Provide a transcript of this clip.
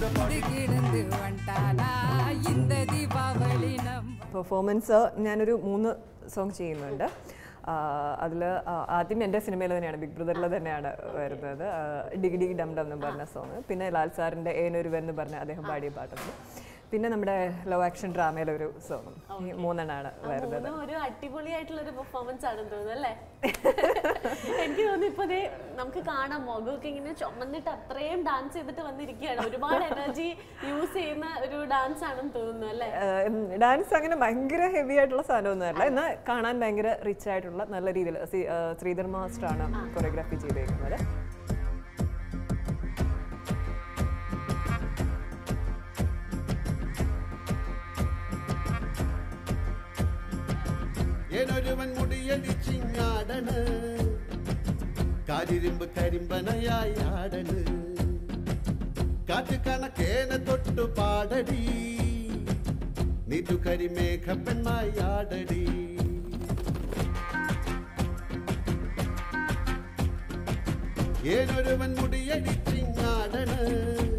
കിടந்து വണ്ടാനാ இந்த ദീപാവലി നമ്മ പെർഫോമൻസ് ഞാനൊരു മൂന്ന് സോങ് ചെയ്യുന്നുണ്ട് അതിൽ ആദ്യം എൻ്റെ സിനിമയിൽ തന്നെയാണ് ബിഗ് ബ്രദറിൽ തന്നെയാണ് വരുന്നത് ആ, ഡിഗി ഡിഗി ഡം ഡം എന്ന് പറഞ്ഞ സോങ് പിന്നെ ലാൽ സാറിൻ്റെ ഏനൊരുവൻ എന്ന് പറഞ്ഞ അദ്ദേഹം പാടിയ പാട്ടുണ്ട് പിന്നെ നമ്മുടെ ലവ് ആക്ഷൻ ഡ്രാമയിലെ ഒരു സോങ്ങും ഈ മൂന്നെണ്ണമാണ് വരുന്നത് മൂന്നും ഒരു അടിപൊളിയായിട്ടുള്ള ഒരു പെർഫോമൻസ് ആണെന്ന് തോന്നുന്നു അല്ലേ എനിക്ക് തോന്നുന്നു ഇപ്പൊ ദേ നമുക്ക് കാണാം മുഖമൊക്കെ ഇങ്ങനെ ചുമന്നിട്ട് അത്രയും ഡാൻസ് ചെയ്തിട്ട് വന്നിരിക്കുകയാണ് ഒരുപാട് എനർജി യൂസ് ചെയ്യുന്ന ഒരു ഡാൻസ് ആണെന്ന് തോന്നുന്നു അല്ലേ ഡാൻസ് അങ്ങനെ ഭയങ്കര ഹെവി ആയിട്ടുള്ള സാധനമൊന്നുമല്ല എന്നാൽ കാണാൻ ഭയങ്കര റിച്ച് ആയിട്ടുള്ള നല്ല രീതിയിൽ ശ്രീധർ മാസ്റ്റർ ആണ് കൊറിയോഗ്രാഫി ചെയ്തേക്കുന്നത് ഏനൊരുവൻ മുടിയടിച്ചിങ്ങാടണ് കാരിരുമ്പ് കരിമ്പനയായി ആടണ് കാറ്റ് കണക്കേന തൊട്ടു പാടടി നീറ്റു കരിമേഘ പെണ്ണായി ആടടി ഏനൊരുവൻ മുടിയടിച്ചിങ്ങാടണ്